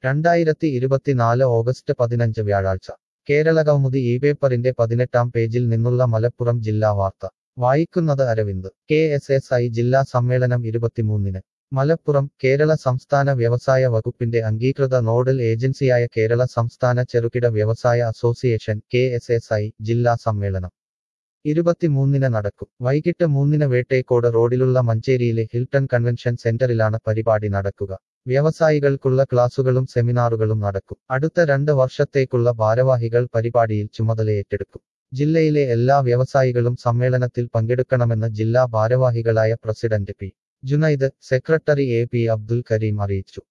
രണ്ടായിരത്തി ഇരുപത്തിനാല് ഓഗസ്റ്റ് പതിനഞ്ച് വ്യാഴാഴ്ച കേരളകൗമുദി ഈ പേപ്പറിന്റെ പതിനെട്ടാം പേജിൽ നിന്നുള്ള മലപ്പുറം ജില്ലാ വാർത്ത വായിക്കുന്നത് Aravind K S S I ജില്ലാ സമ്മേളനം ഇരുപത്തിമൂന്നിന് മലപ്പുറം കേരള സംസ്ഥാന വ്യവസായ വകുപ്പിന്റെ അംഗീകൃത നോഡൽ ഏജൻസിയായ കേരള സംസ്ഥാന ചെറുകിട വ്യവസായ association K S S I ജില്ലാ സമ്മേളനം ഇരുപത്തിമൂന്നിന് നടക്കും വൈകിട്ട് മൂന്നിന് വേട്ടേക്കോട് റോഡിലുള്ള മഞ്ചേരിയിലെ ഹിൽട്ടൺ കൺവെൻഷൻ സെന്ററിലാണ് പരിപാടി നടക്കുക വ്യവസായികൾക്കുള്ള ക്ലാസുകളും സെമിനാറുകളും നടക്കും അടുത്ത രണ്ട് വർഷത്തേക്കുള്ള ഭാരവാഹികൾ പരിപാടിയിൽ ചുമതലയേറ്റെടുക്കും ജില്ലയിലെ എല്ലാ വ്യവസായികളും സമ്മേളനത്തിൽ പങ്കെടുക്കണമെന്ന് ജില്ലാ ഭാരവാഹികളായ president P Junaid secretary A P Abdul Kareem അറിയിച്ചു